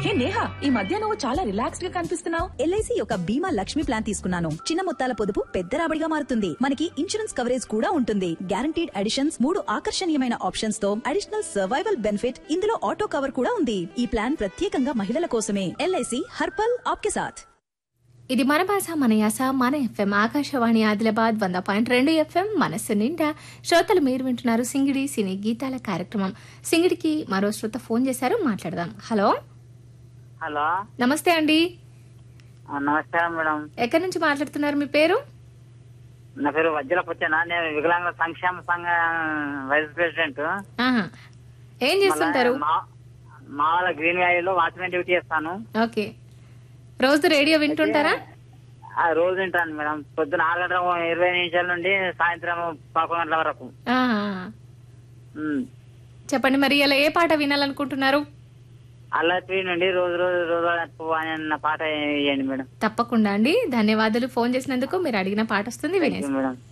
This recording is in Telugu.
హే నేహా ఈ మధ్య నువ్వు చాలా రిలాక్స్డ్ గా కనిపిస్తున్నావు ఎల్ఐసి యొక్క బీమా లక్ష్మి ప్లాన్ తీసుకున్నాను చిన్న మొత్తాల పొదుపు పెద్ద రాబడిగా మారుతుంది మనకి ఇన్సూరెన్స్ కవరేజ్ కూడా ఉంటుంది గ్యారంటీడ్ అడిషన్స్ మూడు ఆకర్షణీయమైన ఆప్షన్స్ తో అడిషనల్ సర్వైవల్ బెనిఫిట్ ఇందులో ఆటో కవర్ కూడా ఉంది ఈ ప్లాన్ ప్రత్యేకంగా మహిళల కోసమే ఎల్ఐసి హర్పల్ ఆప్కే సాథ్ ఇది మన భాష మన యాస మన ఎఫ్ఎం ఆకాశవాణి ఆదిలాబాద్ వంద పాయింట్ రెండు ఎఫ్ఎం మనస్సు నిండా శ్రోతలు మీరు వింటున్నారు సింగిడి సినీ గీతాల కార్యక్రమం సింగిడికి మరో శ్రోత ఫోన్ చేశారు మాట్లాడదాం హలో హలో నమస్తే అండి ఆ, నమస్కారం మేడం ఎక్కడి నుంచి మాట్లాడుతున్నారు మీ పేరు నా పేరు వజ్ర పుచ్చన నేను వికలాంగుల సంక్షేమ సంఘ వైస్ ప్రెసిడెంట్ ఆహా. ఏం చేస్తుంటారు మళ్ళా మా- మా వాళ్ళ గ్రీన్ వ్యాలీలో వాచ్మెన్ డ్యూటీ చేస్తాను ఓకే రోజు రేడియో వింటుంటారా ఆ రోజు వింటాను మేడం పొద్దున ఆరు గంటల ఇరవై నిమిషాల నుండి సాయంత్రం పదకొండు గంటల వరకు ఆహా. ఉమ్. చెప్పండి మరి ఇలా ఏ పాట వినాలనుకుంటున్నారు అల్లరి నుండి రోజు రోజు రోజు అన్న పాట వేయండి మేడం తప్పకుండా అండి ధన్యవాదాలు ఫోన్ చేసినందుకు మీరు అడిగిన పాట వస్తుంది థ్యాంక్ వినేసి యూ మేడం